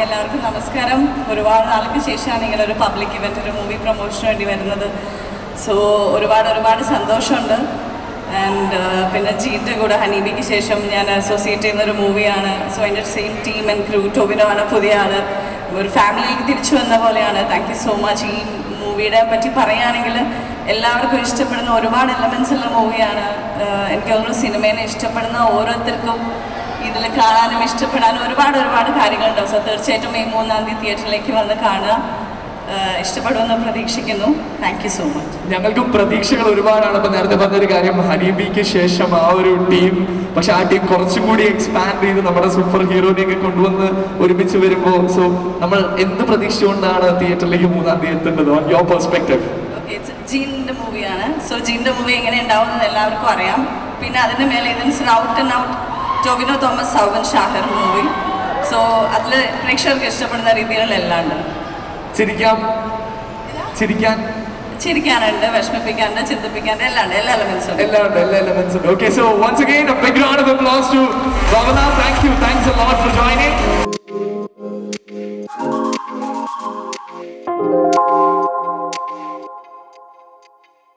എല്ലാവർക്കും നമസ്കാരം ഒരുപാട് നാൾക്ക് ശേഷമാണ് ഇങ്ങനെ ഒരു പബ്ലിക് ഇവൻ്റ് ഒരു മൂവി പ്രൊമോഷന് വേണ്ടി വരുന്നത് സോ ഒരുപാട് ഒരുപാട് സന്തോഷമുണ്ട് ആൻഡ് പിന്നെ ജീൻ്റെ കൂടെ ഹനീബിക്ക് ശേഷം ഞാൻ അസോസിയേറ്റ് ചെയ്യുന്ന ഒരു മൂവിയാണ് സോ അതിൻ്റെ same team and crew Tovino ആണ് പുതിയ ആള് ഒരു ഫാമിലിയിലേക്ക് തിരിച്ചു വന്ന പോലെയാണ് താങ്ക് യു സോ മച്ച് ഈ മൂവിയുടെ പറ്റി പറയുകയാണെങ്കിൽ എല്ലാവർക്കും ഇഷ്ടപ്പെടുന്ന ഒരുപാട് എലമെൻസ് ഉള്ള മൂവിയാണ് എനിക്ക് തോന്നുന്നു സിനിമേനെ ഇഷ്ടപ്പെടുന്ന ഓരോരുത്തർക്കും ഇതിൽ കാണാനും ഇഷ്ടപ്പെടാനും ഒരുപാട് ഒരുപാട് കാര്യങ്ങളുണ്ടാവും സോ തീർച്ചയായിട്ടും ഈ മൂന്നാം തീയതി തിയേറ്ററിലേക്ക് വന്ന് കാണുക ആഹ് ഇഷ്ടപ്പെടുമെന്ന് പ്രതീക്ഷിക്കുന്നു താങ്ക് യു സോ മച്ച് ഞങ്ങൾക്കും പ്രതീക്ഷകൾ ഒരുപാടാണ് ഇപ്പൊ നേരത്തെ പറഞ്ഞൊരു കാര്യം ഹനീബിക്ക് ശേഷം ആ ഒരു ടീം പക്ഷെ ആ ടീം കുറച്ചും കൂടി എക്സ്പാൻഡ് ചെയ്ത് നമ്മുടെ സൂപ്പർ ഹീറോനെയൊക്കെ കൊണ്ടുവന്ന് ഒരുമിച്ച് വരുമ്പോൾ സോ നമ്മൾ എന്ത് പ്രതീക്ഷിച്ചുകൊണ്ടാണ് തിയേറ്ററിലേക്ക് മൂന്നാം തീയതി എത്തേണ്ടത് ഓൺ യുവർ പെർസ്പെക്റ്റീവ് ഓക്കെ ജീൻ്റെ മൂവിയാണ് സോ ജീൻ്റെ മൂവി എങ്ങനെ ഉണ്ടാവുന്നത് എല്ലാവർക്കും അറിയാം പിന്നെ അതിൻ്റെ മേലെ ഇതിന് out and out Tovino Thomas Soubin Shahir movie so അതിൽ പ്രേക്ഷകർക്ക് ഇഷ്ടപ്പെടുന്ന രീതിയിലുള്ള എല്ലാം ഉണ്ട് ചിരിക്കാം ചിരിക്കാൻ ചിരിക്കാനുണ്ട് വിഷമിപ്പിക്കാനുണ്ട് ചിന്തിപ്പിക്കാനുണ്ട് എല്ലാം ഉണ്ട് എല്ലാ എലമെൻസും ഉണ്ട് എല്ലാം ഉണ്ട് എല്ലാ എലമെന്റ്സും ഉണ്ട് okay so once again a big round of applause to Bhavana thank you thanks a lot for joining